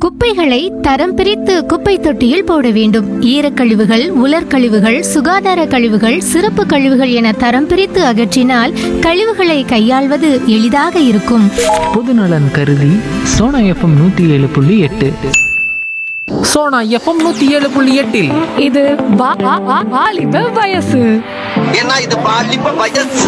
குப்பைகளை தரம் பிரித்து குப்பை தொட்டியில் போட வேண்டும் ஈரக்கழிவுகள் உலர்கழிவுகள் சுகாதார கழிவுகள் சிறப்பு கழிவுகள் என தரம் பிரித்து அகற்றினால் கழிவுகளை கையாள்வது எளிதாக இருக்கும் பொதுநலன் கருதி சோனா எஃப்எம் நூற்றி ஏழு புள்ளி எட்டு சோனா எஃப்எம் நூற்றி ஏழு புள்ளி எட்டில் இது வா- வா- வா- வாலிப வயசு ஏன்னா இது பாலிப்ப வயசு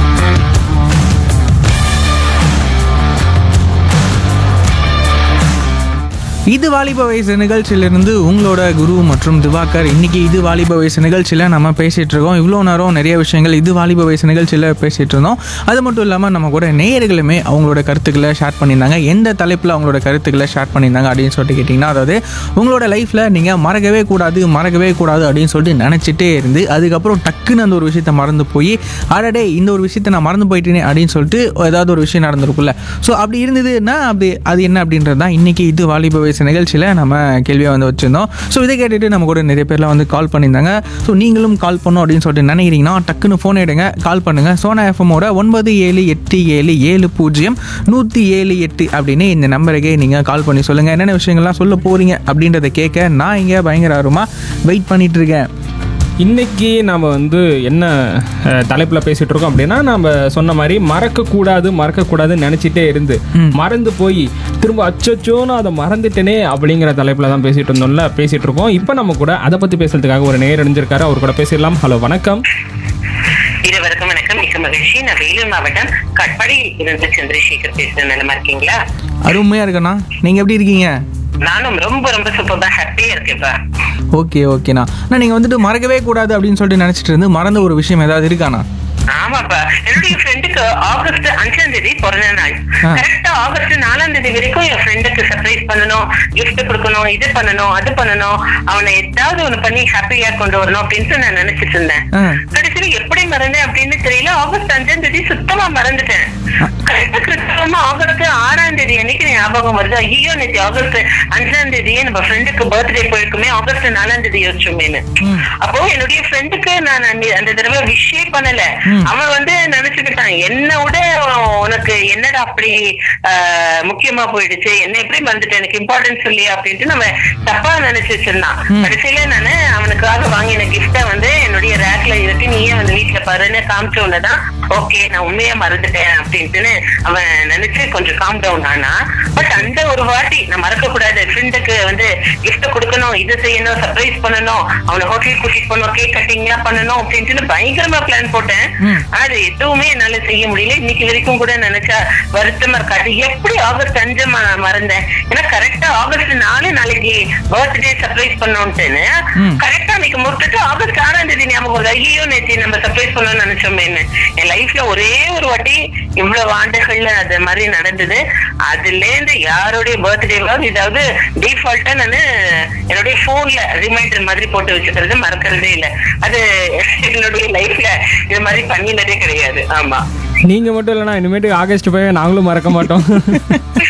இது வாலிப வயசு நிகழ்ச்சியிலிருந்து உங்களோட குரு மற்றும் திவாகர் இன்னைக்கு இது வாலிப வயசு நிகழ்ச்சியில் நம்ம பேசிகிட்டு இருக்கோம் இவ்வளோ நேரம் நிறைய விஷயங்கள் இது வாலிப வயசு நிகழ்ச்சியில் பேசிகிட்டு இருந்தோம் அது மட்டும் இல்லாமல் நம்ம கூட நேயர்களுமே அவங்களோட கருத்துக்களை ஷேர் பண்ணியிருந்தாங்க எந்த தலைப்பில் அவங்களோட கருத்துக்களை ஷேர் பண்ணியிருந்தாங்க அப்படின்னு சொல்லிட்டு கேட்டிங்கன்னா அதாவது உங்களோட லைஃப்பில் நீங்கள் மறக்கவே கூடாது மறக்கவே கூடாது அப்படின்னு சொல்லிட்டு நினச்சிட்டே இருந்து அதுக்கப்புறம் டக்குன்னு அந்த ஒரு விஷயத்தை மறந்து போய் அடடே இந்த ஒரு விஷயத்தை நான் மறந்து போயிட்டேனே அப்படின்னு சொல்லிட்டு ஏதாவது ஒரு விஷயம் நடந்திருக்குல்ல ஸோ அப்படி இருந்ததுன்னா அப்படி அது என்ன அப்படின்றது தான் இன்றைக்கி இது வாலிப வயசு நிகழ்ச்சியில் நம்ம கேள்வியாக வந்து வச்சுருந்தோம் ஸோ இதை கேட்டுட்டு நம்ம கூட நிறைய பேர்லாம் வந்து கால் பண்ணியிருந்தாங்க ஸோ நீங்களும் கால் பண்ணோம் அப்படின்னு சொல்லிட்டு நினைக்கிறீங்கன்னா டக்குன்னு ஃபோன் எடுங்க கால் பண்ணுங்கள் சோனா எஃப்எம்மோட ஒன்பது ஏழு எட்டு ஏழு ஏழு பூஜ்ஜியம் நூற்றி ஏழு எட்டு அப்படின்னு இந்த நம்பருக்கே நீங்கள் கால் பண்ணி சொல்லுங்கள் என்னென்ன விஷயங்கள்லாம் சொல்ல போகிறீங்க அப்படின்றத கேட்க நான் இங்கே பயங்கர ஆர்வமாக வெயிட் பண்ணிட்டு இருக்கேன் இன்னைக்கு நம்ம வந்து என்ன தலைப்பில் பேசிட்டு இருக்கோம் அப்படின்னா நம்ம சொன்ன மாதிரி மறக்கக்கூடாது மறக்கக்கூடாதுன்னு நினச்சிட்டே இருந்து மறந்து போய் திரும்ப அச்சோன்னு அதை மறந்துட்டேனே அப்படிங்கிற தலைப்பில் தான் பேசிட்டு இருந்தோம்ல பேசிட்டு இருக்கோம் இப்போ நம்ம கூட அதை பற்றி பேசுறதுக்காக ஒரு நேர் அணிஞ்சிருக்காரு அவர் கூட பேசிடலாம் ஹலோ வணக்கம் இருவருக்கும் வணக்கம் மிக்க மகிழ்ச்சி நான் வேலூர் மாவட்டம் கட்பாடியில் இருந்து சந்திரசேகர் பேசுறேன் நிலமா இருக்கீங்களா அருமையாக இருக்கண்ணா நீங்கள் எப்படி இருக்கீங்க நானும் ரொம்ப ரொம்ப சூப்பரா ஹாப்பியா இருக்கேன்ப்பா ஓகே ஓகேண்ணா அண்ணா நீங்கள் வந்துட்டு மறக்கவே கூடாது அப்படின்னு சொல்லிட்டு நினச்சிட்டு இருந்து மறந்த ஒரு விஷயம் ஏதாவது இருக்காண்ணா ஆமாப்பா என்னுடைய ஃப்ரெண்டுக்கு ஆகஸ்ட் அஞ்சாம் தேதி பிறந்த நாள் ஆ. கரெக்டா ஆகஸ்ட் நாலாம் தேதி வரைக்கும் என் ஃப்ரெண்டுக்கு சர்ப்ரைஸ் பண்ணணும் gift கொடுக்கணும் இது பண்ணணும் அது பண்ணணும் அவனை ஏதாவது ஒண்ணு பண்ணி ஹாப்பியா கொண்டு வரணும் அப்படின்ட்டு நான் நினைச்சிட்டு இருந்தேன் ஆ. கடைசியில எப்படி மறந்தேன் அப்படின்னு தெரியல ஆகஸ்ட் அஞ்சாம் தேதி சுத்தமா மறந்துட்டேன் கரெக்டா கிறிஸ்தவமா ஆகஸ்ட் ஆறாம் தேதி அன்னைக்கு ஞாபகம் வருது ஐயோ நேற்று ஆகஸ்ட் அஞ்சாம் தேதியே நம்ம ஃப்ரெண்டுக்கு பர்த்டே போயிருக்குமே ஆகஸ்ட் நாலாம் தேதி யோசிச்சோமேனு அப்போ என்னுடைய ஃப்ரெண்டுக்கு நான் அந்த- அந்த தடவை விஷே பண்ணல அவன் வந்து நினைச்சுக்கிட்டான் என்ன விட உனக்கு என்னடா அப்படி ஆஹ், முக்கியமா போயிடுச்சு என்ன எப்படி மறந்துட்டேன் எனக்கு இம்பார்ட்டன்ஸ் இல்லையா அப்படின்ட்டு நம்ம தப்பா நினைச்சு வச்சிருந்தான் கடைசியில நானு அவனுக்காக வாங்கின கிஃப்ட வந்து என்னுடைய ரேக்ல இருக்கு நீயே வந்து வீட்டுல பாருன்னு காமிச்ச உடனேதான் ஓகே நான் உண்மையா மறந்துட்டேன் அப்படின்ட்டுன்னு அவன் நினைச்சு கொஞ்சம் காம் டவுன் ஆனா பட் அந்த ஒரு வாட்டி நான் மறக்க கூடாது ஃப்ரெண்டுக்கு வந்து gift கொடுக்கணும் இது செய்யணும் சர்ப்ரைஸ் பண்ணணும் அவனை ஹோட்டல் கூட்டிட்டு போகணும் கேக் கட்டிங்லாம் பண்ணணும் அப்படின்ட்டு பயங்கரமா பிளான் போட்டேன் ஆனா அது எதுவுமே என்னால செய்ய முடியல இன்னைக்கு வரைக்கும் கூட நினைச்சா வருத்தமா இருக்காது எப்படி ஆகஸ்ட் அஞ்சு ம- மறந்தேன் ஏன்னா கரெக்டா ஆகஸ்ட் நாலு நாளைக்கு பர்த்டே சர்ப்ரைஸ் பண்ணோம்ட்டுன்னு கரெக்டா அன்னைக்கு முறுத்துட்டு ஆகஸ்ட் ஆறாம் தேதி ஞாபகம் வருது ஐயோ நேற்று நம்ம சர்ப்ரைஸ் பண்ணணும்னு நினைச்சோமே என் லைஃப்ல ஒரே ஒரு வாட்டி இவ்வளவு ஆண்டுகள்ல அது மாதிரி நடந்தது அதுல இருந்து யாருடைய பர்த்டேவாவது இதாவது டிஃபால்ட்டா நானு என்னுடைய போன்ல ரிமைண்டர் மாதிரி போட்டு வச்சுக்கிறது மறக்கிறதே இல்ல அது என்னுடைய லைஃப்ல இது மாதிரி பண்ணினதே கிடையாது ஆமா நீங்கள் மட்டும் இல்லைனா இனிமேட்டு ஆகஸ்ட் போய் நாங்களும் மறக்க மாட்டோம்